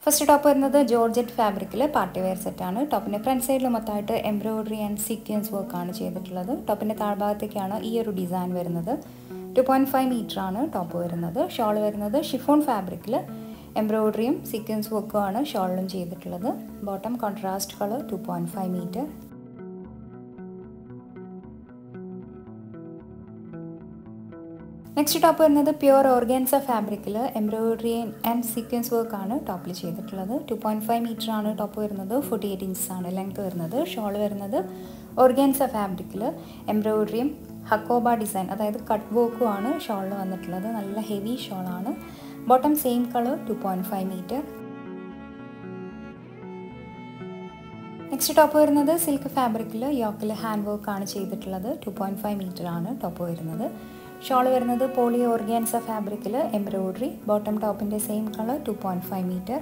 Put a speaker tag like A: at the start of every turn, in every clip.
A: first top വരുന്നത് georgette ഫാബ്രിക്കിൽ party wear സെറ്റാണ് ടോപ്പിൻ്റെ ഫ്രണ്ട് സൈഡിൽ മൊത്തമായിട്ട് എംബ്രോയിഡറി ആൻഡ് സീക്വൻസ് വർക്കാണ് ചെയ്തിട്ടുള്ളത് ടോപ്പിൻ്റെ താഴ്ഭാഗത്തേക്കാണ് ഈ ഒരു ഡിസൈൻ വരുന്നത് ടു പോയിൻറ്റ് ഫൈവ് മീറ്റർ ആണ് ടോപ്പ് വരുന്നത് ഷോൾ വരുന്നത് ഷിഫോൺ ഫാബ്രിക്കിൽ എംബ്രോയിഡറിയും സീക്വൻസ് വർക്കും ആണ് ഷോളിലും ചെയ്തിട്ടുള്ളത് bottom contrast colour two point five metre next top വരുന്നത് പ്യുവർ ഓർഗാൻസ ഫാബ്രിക്കിൽ എംബ്രോയിഡറി ആൻഡ് സീക്വൻസ് വർക്ക് ആണ് ടോപ്പിൽ ചെയ്തിട്ടുള്ളത് ടു പോയിൻറ്റ് ഫൈവ് മീറ്റർ ആണ് ടോപ്പ് വരുന്നത് ഫോർട്ടി എയ്റ്റ് ഇഞ്ചസ് ആണ് ലെങ്ത് വരുന്നത് ഷോൾ വരുന്നത് ഓർഗാൻസ ഫാബ്രിക്കിൽ എംബ്രോയിഡറിയും ഹക്കോബ ഡിസൈൻ അതായത് കട്ട് വർക്കും ആണ് ഷോളിൽ വന്നിട്ടുള്ളത് നല്ല ഹെവി ഷോളാണ് bottom same colour two point five metre next top വരുന്നത് സിൽക്ക് ഫാബ്രിക്കിൽ യോക്കിൽ ഹാൻഡ് വർക്ക് ആണ് ചെയ്തിട്ടുള്ളത് ടു പോയിൻറ്റ് ഫൈവ് മീറ്റർ ആണ് ടോപ്പ് വരുന്നത് ഷോൾ വരുന്നത് പോളി ഓർഗാൻസ ഫാബ്രിക്കിൽ എംബ്രോയിഡറി ബോട്ടം ടോപ്പിൻ്റെ same colour two point five metre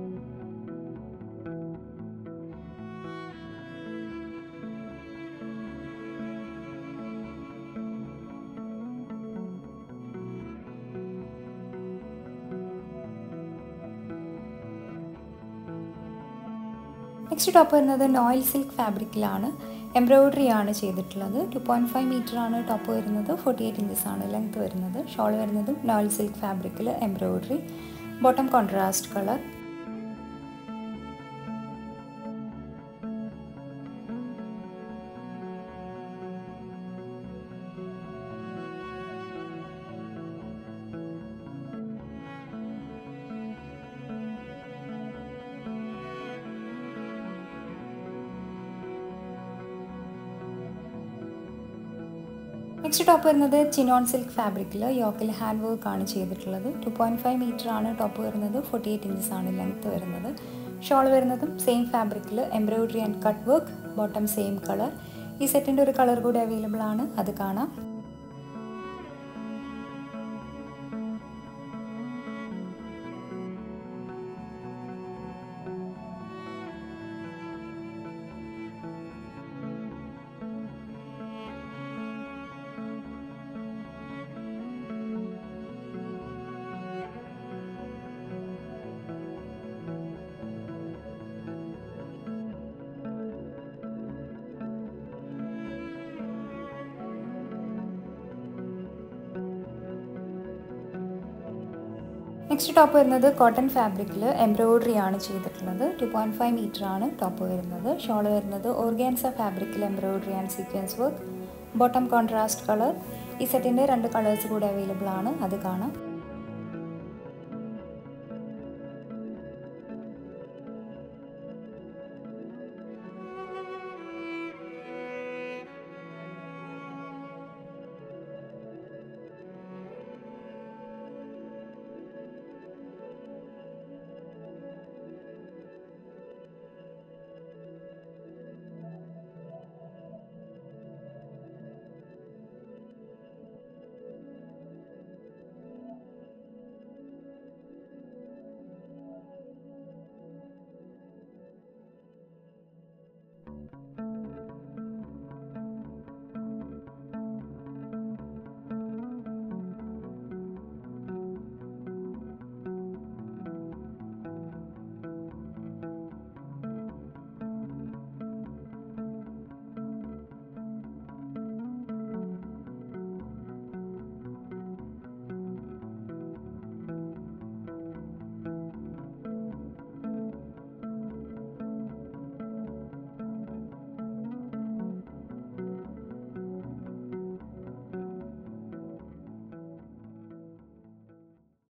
A: next top വരുന്നത് നോയിൽ സിൽക്ക് ഫാബ്രിക്കിലാണ് എംബ്രോയിഡറി ആണ് ചെയ്തിട്ടുള്ളത് ടു പോയിൻറ്റ് ഫൈവ് മീറ്റർ ആണ് ടോപ്പ് വരുന്നത് ഫോർട്ടി എയ്റ്റ് ഇഞ്ചസ് ആണ് ലെങ്ത് വരുന്നത് ഷോൾ വരുന്നതും നോയിൽ സിൽക്ക് ഫാബ്രിക്കിൽ embroidery bottom contrast colour next top വരുന്നത് ചിനോൺ സിൽക്ക് ഫാബ്രിക്കിൽ യോക്കിൽ ഹാൻഡ് വർക്ക് ആണ് ചെയ്തിട്ടുള്ളത് ടു പോയിൻറ്റ് ഫൈവ് മീറ്റർ ആണ് ടോപ്പ് വരുന്നത് ഫോർട്ടി എയ്റ്റ് ഇഞ്ചസ് ആണ് ലെങ്ത് വരുന്നത് ഷോൾ വരുന്നതും സെയിം ഫാബ്രിക്കിൽ embroidery and cut work bottom same colour ഈ സെറ്റിൻ്റെ ഒരു കളർ കൂടി അവൈലബിൾ ആണ് അത് കാണാം നെക്സ്റ്റ് ടോപ്പ് വരുന്നത് കോട്ടൺ ഫാബ്രിക്കിൽ എംബ്രോയിഡറി ആണ് ചെയ്തിട്ടുള്ളത് ടു പോയിൻറ്റ് ഫൈവ് മീറ്റർ ആണ് ടോപ്പ് വരുന്നത് ഷോൾ വരുന്നത് ഓർഗാൻസ ഫാബ്രിക്കിൽ embroidery and sequence work bottom contrast colour ഈ സെറ്റിൻ്റെ രണ്ട് കളേഴ്സ് കൂടെ അവൈലബിൾ ആണ് അത് കാണാം